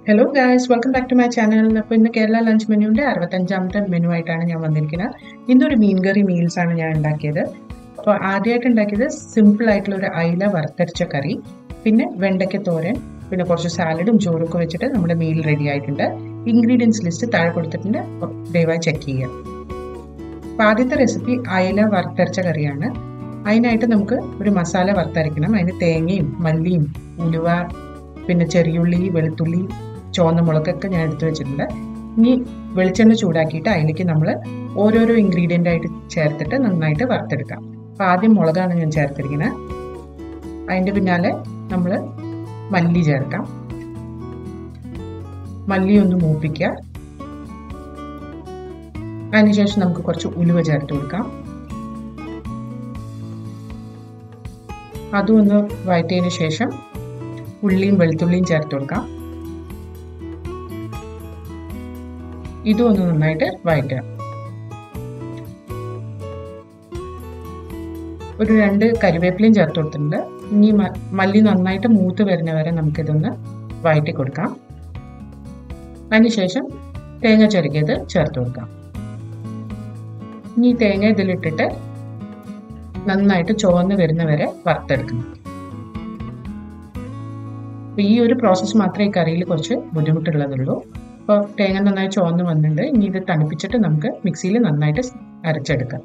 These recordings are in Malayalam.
hello guys welcome back to my channel അപ്പോൾ ഇന്ന് കേരള ലഞ്ച് മെനുവിൻ്റെ അറുപത്തഞ്ചാമത്തെ മെനു ആയിട്ടാണ് ഞാൻ വന്നിരിക്കുന്നത് ഇന്നൊരു മീൻകറി മീൽസ് ആണ് ഞാൻ ഉണ്ടാക്കിയത് അപ്പോൾ ആദ്യമായിട്ട് ഉണ്ടാക്കിയത് സിമ്പിൾ ആയിട്ടുള്ള ഒരു അയില വറുത്തരച്ച കറി പിന്നെ വെണ്ടയ്ക്ക തോരൻ പിന്നെ കുറച്ച് സാലഡും ചോറും ഒക്കെ വെച്ചിട്ട് നമ്മുടെ മീൽ റെഡി ആയിട്ടുണ്ട് ഇൻഗ്രീഡിയൻസ് ലിസ്റ്റ് താഴെ കൊടുത്തിട്ടുണ്ട് അപ്പോൾ ദയവായി ചെക്ക് ചെയ്യുക അപ്പോൾ ആദ്യത്തെ റെസിപ്പി അയില വറുത്തരച്ച കറിയാണ് അതിനായിട്ട് നമുക്ക് ഒരു മസാല വറുത്തരയ്ക്കണം അതിന് തേങ്ങയും മല്ലിയും ഉലുവ പിന്നെ ചെറിയുള്ളി വെളുത്തുള്ളി ചുവന്ന മുളകൊക്കെ ഞാൻ എടുത്തു വെച്ചിട്ടുണ്ട് ഇനി വെളിച്ചെണ്ണ ചൂടാക്കിയിട്ട് അതിലേക്ക് നമ്മൾ ഓരോരോ ഇൻഗ്രീഡിയൻ്റ് ആയിട്ട് ചേർത്തിട്ട് നന്നായിട്ട് വറുത്തെടുക്കാം അപ്പോൾ ആദ്യം മുളകാണ് ഞാൻ ചേർത്തിരിക്കുന്നത് അതിൻ്റെ പിന്നാലെ നമ്മൾ മല്ലി ചേർക്കാം മല്ലി ഒന്ന് മൂപ്പിക്കുക അതിനുശേഷം നമുക്ക് കുറച്ച് ഉലുവ ചേർത്ത് കൊടുക്കാം അതും ഒന്ന് വഴറ്റിയതിന് ശേഷം ഉള്ളിയും വെളുത്തുള്ളിയും ചേർത്ത് കൊടുക്കാം ഇതും ഒന്ന് നന്നായിട്ട് വഴറ്റുക ഒരു രണ്ട് കരിവേപ്പിലയും ചേർത്ത് കൊടുത്തിട്ടുണ്ട് ഇനി മല്ലി നന്നായിട്ട് മൂത്ത് വരുന്ന വരെ നമുക്കിതൊന്ന് വഴറ്റി കൊടുക്കാം അതിനുശേഷം തേങ്ങ ചെറുകിയത് ചേർത്ത് കൊടുക്കാം ഇനി തേങ്ങ ഇതിലിട്ടിട്ട് നന്നായിട്ട് ചുവന്ന് വരുന്ന വരെ വറുത്തെടുക്കണം ഈ ഒരു പ്രോസസ്സ് മാത്രമേ ഈ കറിയിൽ കുറച്ച് ബുദ്ധിമുട്ടുള്ളതുള്ളൂ അപ്പോൾ തേങ്ങ നന്നായി ചുവന്ന് വന്നിട്ടുണ്ട് ഇനി ഇത് തണുപ്പിച്ചിട്ട് നമുക്ക് മിക്സിയിൽ നന്നായിട്ട് അരച്ചെടുക്കാം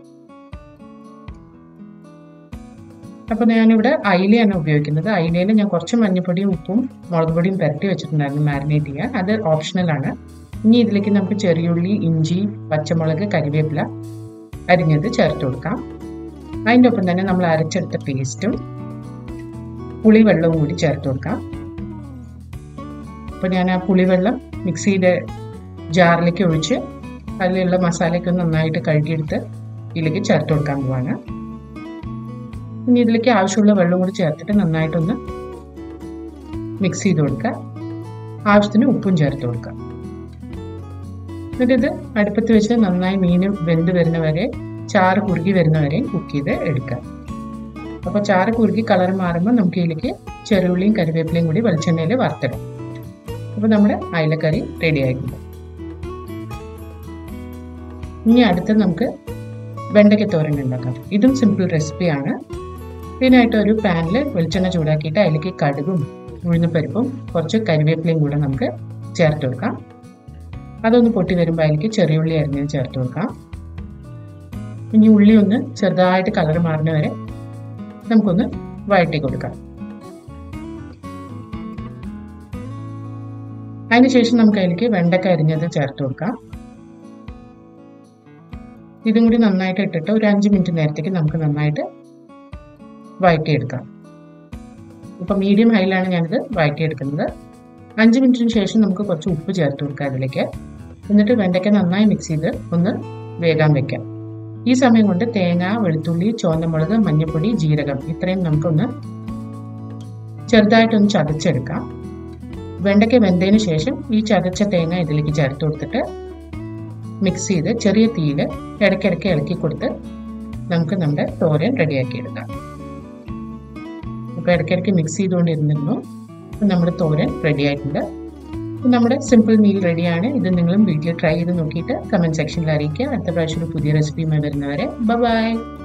അപ്പോൾ ഞാനിവിടെ അയിലയാണ് ഉപയോഗിക്കുന്നത് അയിലയിൽ ഞാൻ കുറച്ച് മഞ്ഞപ്പൊടിയും ഉപ്പും മുളക് പൊടിയും പുരട്ടി വെച്ചിട്ടുണ്ടായിരുന്നു മാരിനേറ്റ് ചെയ്യാൻ അത് ഓപ്ഷണലാണ് ഇനി ഇതിലേക്ക് നമുക്ക് ചെറിയുള്ളി ഇഞ്ചി പച്ചമുളക് കരിവേപ്പില അരിഞ്ഞത് ചേർത്ത് കൊടുക്കാം അതിൻ്റെ ഒപ്പം തന്നെ നമ്മൾ അരച്ചെടുത്ത പേസ്റ്റും പുളിവെള്ളവും കൂടി ചേർത്ത് കൊടുക്കാം അപ്പോൾ ഞാൻ ആ പുളിവെള്ളം മിക്സിയുടെ ജാറിലേക്ക് ഒഴിച്ച് അതിലുള്ള മസാലയൊക്കെ നന്നായിട്ട് കഴുകിയെടുത്ത് ഇതിലേക്ക് ചേർത്ത് കൊടുക്കാൻ പോവാണ് ഇനി ഇതിലേക്ക് ആവശ്യമുള്ള വെള്ളം കൂടി ചേർത്തിട്ട് നന്നായിട്ടൊന്ന് മിക്സ് ചെയ്ത് കൊടുക്കുക ആവശ്യത്തിന് ഉപ്പും ചേർത്ത് കൊടുക്കുക എന്നിട്ട് ഇത് അടുപ്പത്ത് വെച്ച് നന്നായി മീൻ വെന്ത് വരുന്നവരെ ചാറ് കുറുകി വരുന്നവരെയും കുക്ക് ചെയ്ത് എടുക്കുക അപ്പോൾ ചാറ് കുറുകി കളർ മാറുമ്പോൾ നമുക്ക് ഇതിലേക്ക് ചെറുള്ളിയും കരിവേപ്പിലയും കൂടി വെളിച്ചെണ്ണയിൽ വറുത്തിടാം അപ്പോൾ നമ്മുടെ അയിലക്കറി റെഡി ആയിട്ടുണ്ട് ഇനി അടുത്ത് നമുക്ക് വെണ്ടയ്ക്ക തോരൻ ഉണ്ടാക്കാം ഇതും സിമ്പിൾ റെസിപ്പിയാണ് ഇതിനായിട്ട് ഒരു പാനിൽ വെളിച്ചെണ്ണ ചൂടാക്കിയിട്ട് അതിലേക്ക് കടുകും ഉഴുന്നപ്പരിപ്പും കുറച്ച് കരിവേപ്പിലയും കൂടെ നമുക്ക് ചേർത്ത് കൊടുക്കാം അതൊന്ന് പൊട്ടി വരുമ്പോൾ അതിലേക്ക് ചെറിയുള്ളി അരിഞ്ഞത് ചേർത്ത് കൊടുക്കാം ഇനി ഉള്ളി ഒന്ന് ചെറുതായിട്ട് കളർ മാറുന്ന വരെ നമുക്കൊന്ന് വഴറ്റി കൊടുക്കാം അതിനുശേഷം നമുക്ക് അതിലേക്ക് വെണ്ടക്ക അരിഞ്ഞത് ചേർത്ത് കൊടുക്കാം ഇതും കൂടി നന്നായിട്ട് ഇട്ടിട്ട് ഒരു അഞ്ച് മിനിറ്റ് നേരത്തേക്ക് നമുക്ക് നന്നായിട്ട് വഴറ്റിയെടുക്കാം ഇപ്പം മീഡിയം ഹൈയിലാണ് ഞാനിത് വഴറ്റിയെടുക്കുന്നത് അഞ്ച് മിനിറ്റിന് ശേഷം നമുക്ക് കുറച്ച് ഉപ്പ് ചേർത്ത് കൊടുക്കാം അതിലേക്ക് എന്നിട്ട് വെണ്ടയ്ക്ക നന്നായി മിക്സ് ചെയ്ത് ഒന്ന് വേഗം വെക്കാം ഈ സമയം കൊണ്ട് തേങ്ങ വെളുത്തുള്ളി ചുവന്നമുളക് മഞ്ഞൾപ്പൊടി ജീരകം ഇത്രയും നമുക്കൊന്ന് ചെറുതായിട്ടൊന്ന് ചതച്ചെടുക്കാം വെണ്ടയ്ക്ക വെന്തതിന് ശേഷം ഈ ചതച്ച തേങ്ങ ഇതിലേക്ക് ചേർത്ത് കൊടുത്തിട്ട് മിക്സ് ചെയ്ത് ചെറിയ തീയിൽ ഇടയ്ക്കിടയ്ക്ക് ഇളക്കി കൊടുത്ത് നമുക്ക് നമ്മുടെ തോരൻ റെഡിയാക്കി എടുക്കാം അപ്പോൾ ഇടയ്ക്കിടയ്ക്ക് മിക്സ് ചെയ്തുകൊണ്ടിരുന്നിരുന്നു നമ്മുടെ തോരൻ റെഡി ആയിട്ടുണ്ട് നമ്മുടെ സിമ്പിൾ മീൽ റെഡിയാണ് ഇത് നിങ്ങളും വീട്ടിൽ ട്രൈ ചെയ്ത് നോക്കിയിട്ട് കമൻറ്റ് സെക്ഷനിൽ അറിയിക്കുക അടുത്ത പ്രാവശ്യം ഒരു പുതിയ റെസിപ്പിയുമായി വരുന്നവരെ ബൈ